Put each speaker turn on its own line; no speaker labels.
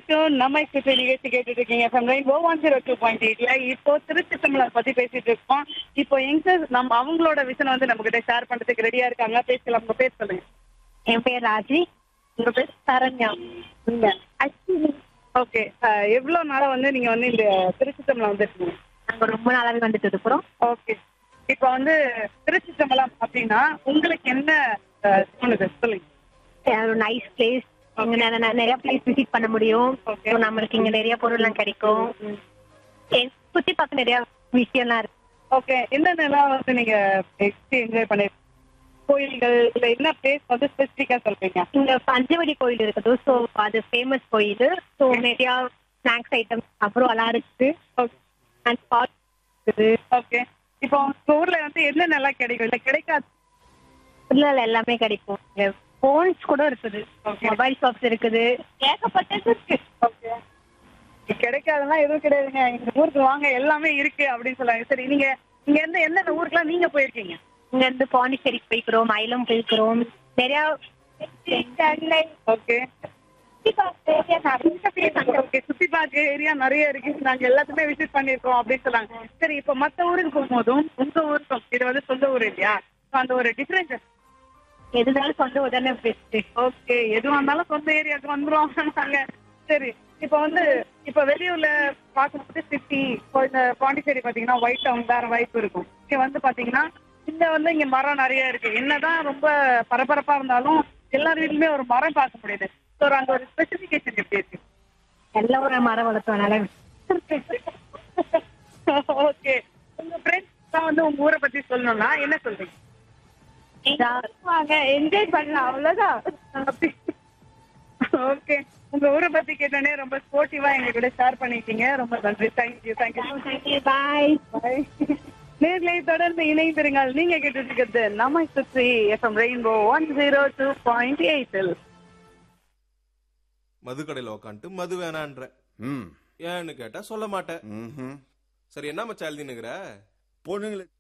வரைக்கும் நம்ம சுற்றி நிகழ்ச்சி கேட்டுட்டு இருக்கீங்க FM rainbow one zero two point எயிட்ல இப்போ திருச்சி தமிழர் பத்தி பேசிட்டு இருக்கோம் இப்போ யங்ஸ்டர்ஸ் நம்ம அவங்களோட விஷன் வந்து நம்ம கிட்ட ஷேர் பண்றதுக்கு ரெடியா இருக்காங்க பேசலாம் உங்க பேர் சொல்லுங்க
என் பேர் ராஜி
உங்க பேர்
சரண்யா
நீங்க ஓகே எவ்வளவு நாளா வந்து நீங்க வந்து இந்த திருச்சி தமிழ் வந்துருக்கீங்க
நாங்க ரொம்ப நாளாவே வந்துட்டு இருக்கிறோம்
ஓகே இப்போ வந்து திருச்சி தமிழம் அப்படின்னா உங்களுக்கு என்ன அஹ், தோணுது சொல்லுங்க
ஒரு நைஸ் பிளேஸ் இங்க நெ- நெ- நிறைய பிளேஸ் விசிட் பண்ண முடியும்
Okay.
So, நம்மளுக்கு இங்க நிறைய பொருள்லாம் கிடைக்கும் எ- சுத்தி பார்க்க நிறைய விஷயம்லாம் இருக்கு
ஓகே என்னென்னலாம் வந்து நீங்க என்ஜாய் பண்ணி கோயில்கள் இல்ல என்ன பிளேஸ் வந்து ஸ்பெசிஃபிக்கா சொல்றீங்க
இங்க பஞ்சவடி கோயில் இருக்குது ஸோ அது ஃபேமஸ் கோயில் ஸோ நிறைய ஸ்நாக்ஸ் ஐட்டம்ஸ் அப்புறம் எல்லாம் இருக்கு அண்ட் ஸ்பாட் இருக்குது
ஓகே இப்போ உங்க ஊர்ல வந்து என்னென்னலாம் கிடைக்கும் இல்ல கிடைக்காது
இல்ல எல்லாமே கிடைக்கும் இங்க போன்ஸ் கூட இருக்குது
Okay.
மொபைல் ஷாப்ஸ் இருக்குது ஏகப்பட்டது இருக்கு
ஓகே கிடைக்காதெல்லாம் எதுவும் கிடையாதுங்க எங்க ஊருக்கு வாங்க எல்லாமே இருக்கு அப்படின்னு சொல்லுவாங்க சரி நீங்க இங்க இருந்து எந்தெந்த ஊருக்குலாம் நீங்க போயிருக்கீங்க
இங்க இருந்து பாண்டிச்சேரிக்கு போய்க்கிறோம் மயிலம் போய்க்கிறோம் நிறைய
ஓகே ஓகே சுத்தி பார்க்க ஏரியா நிறைய இருக்கு நாங்க எல்லாத்துமே விசிட் பண்ணிருக்கோம் அப்படின்னு சொன்னாங்க சரி இப்ப மத்த ஊருக்கு போகும்போதும் உங்க ஊருக்கும் இது வந்து சொந்த ஊர் இல்லையா So, அந்த ஒரு டிஃபரன்ஸ்
எதுனாலும் சொந்த உடனே பெஸ்ட்
ஓகே எதுவா இருந்தாலும் சொந்த ஏரியாவுக்கு வந்துரும் நாங்க சரி இப்ப வந்து இப்ப வெளியூர்ல பார்க்கும்போது சிட்டி இப்போ இந்த பாண்டிச்சேரி பாத்தீங்கன்னா ஒயிட் டவுன் வேற வாய்ப்பு இருக்கும் இங்க வந்து பாத்தீங்கன்னா இந்த வந்து இங்க மரம் நிறைய இருக்கு என்னதான் ரொம்ப பரபரப்பா இருந்தாலும் எல்லார் வீட்லயுமே ஒரு மரம் பார்க்க முடியுது ஸோ அங்க ஒரு ஸ்பெசிபிகேஷன் எப்படி இருக்கு
எல்லாம் ஒரு மரம் வளர்த்தோம்
ஓகே உங்க ஃப்ரெண்ட்ஸ் தான் வந்து உங்க ஊரை பத்தி சொல்லணும்னா என்ன சொல்றீங்க
வாங்க என்ஜாய் பண்ணலாம் அவ்வளவுதான்
ஓகே உங்க ஊரை பத்தி கேட்டோன்னே ரொம்ப ஸ்போர்ட்டிவா எங்க கூட ஷேர் பண்ணிட்டீங்க ரொம்ப நன்றி தேங்க்யூ தேங்க்யூ
பாய்
பாய் நேர்களை தொடர்ந்து இணைந்திருங்கள் நீங்க கேட்டுட்டு இருக்கிறது நம்ம சுற்றி FM rainbow one zero two point எயிட்டில்
மது கடையில உக்காந்துட்டு மது வேணான்ற
ம்
ஏன்னு கேட்டா சொல்ல மாட்டேன்
ம்ஹும்.
சரி என்ன மச்சா எழுதினுங்கிற
பொண்ணுங்களுக்கு